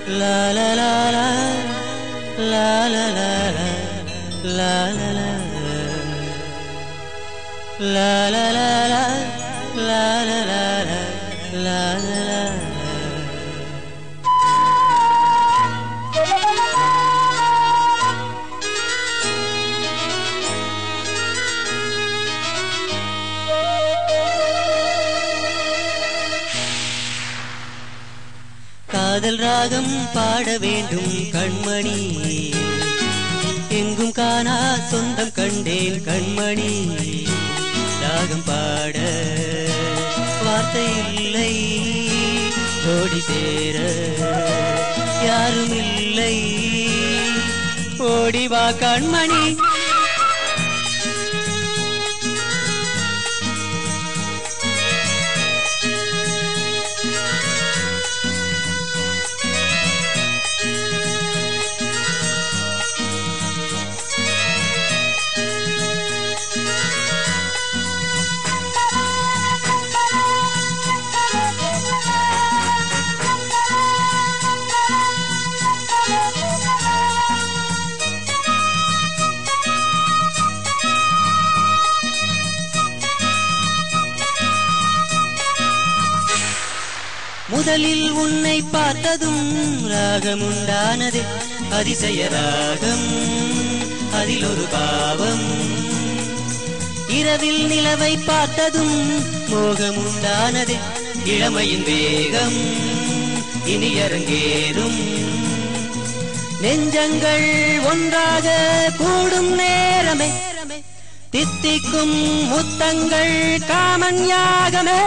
La la la la la la la la la la la La la la la la la la la la la la காதல் ராகம் பாட வேண்டும் கண்மணி எங்கும் காணா சொந்தம் கண்டேன் கண்மணி ராகம் பாட வார்த்தை இல்லை ஓடி சேர யாரும் இல்லை ஓடி வா கண்மணி முதலில் உன்னை பார்த்ததும் ராகம் உண்டானது அதிசய ராகம் அதில் ஒரு பாவம் இரவில் நிலவை பார்த்ததும் மோகம் உண்டானது இளமையின் வேகம் இனி அரங்கேறும் நெஞ்சங்கள் ஒன்றாக கூடும் நேரமே தித்திக்கும் முத்தங்கள் காமன் யாகமே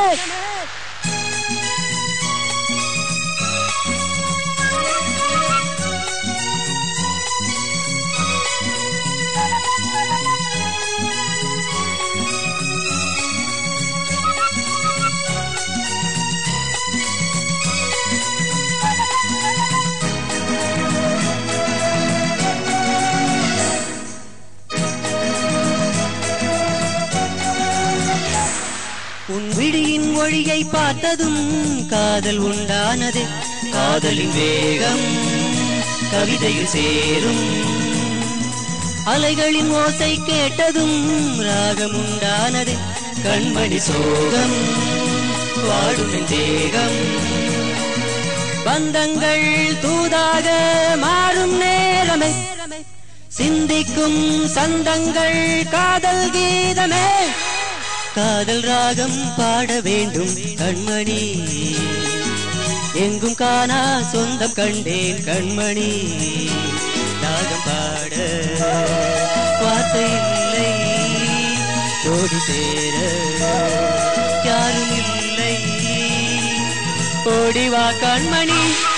உன் விழியின் ஒளியை பார்த்ததும் காதல் உண்டானது காதலின் வேகம் கவிதையில் சேரும் அலைகளின் ஓசை கேட்டதும் ராகம் உண்டானது கண்மணி சோகம் வாடும் என் தேகம் பந்தங்கள் தூதாக மாறும் நேரமே சிந்திக்கும் சந்தங்கள் காதல் கீதமே காதல் ராகம் பாட வேண்டும் கண்மணி எங்கும் காணா சொந்தம் கண்டேன் கண்மணி ராகம் பாட வார்த்தை இல்லை ஜோடி சேர யாரும் இல்லை ஓடி வா கண்மணி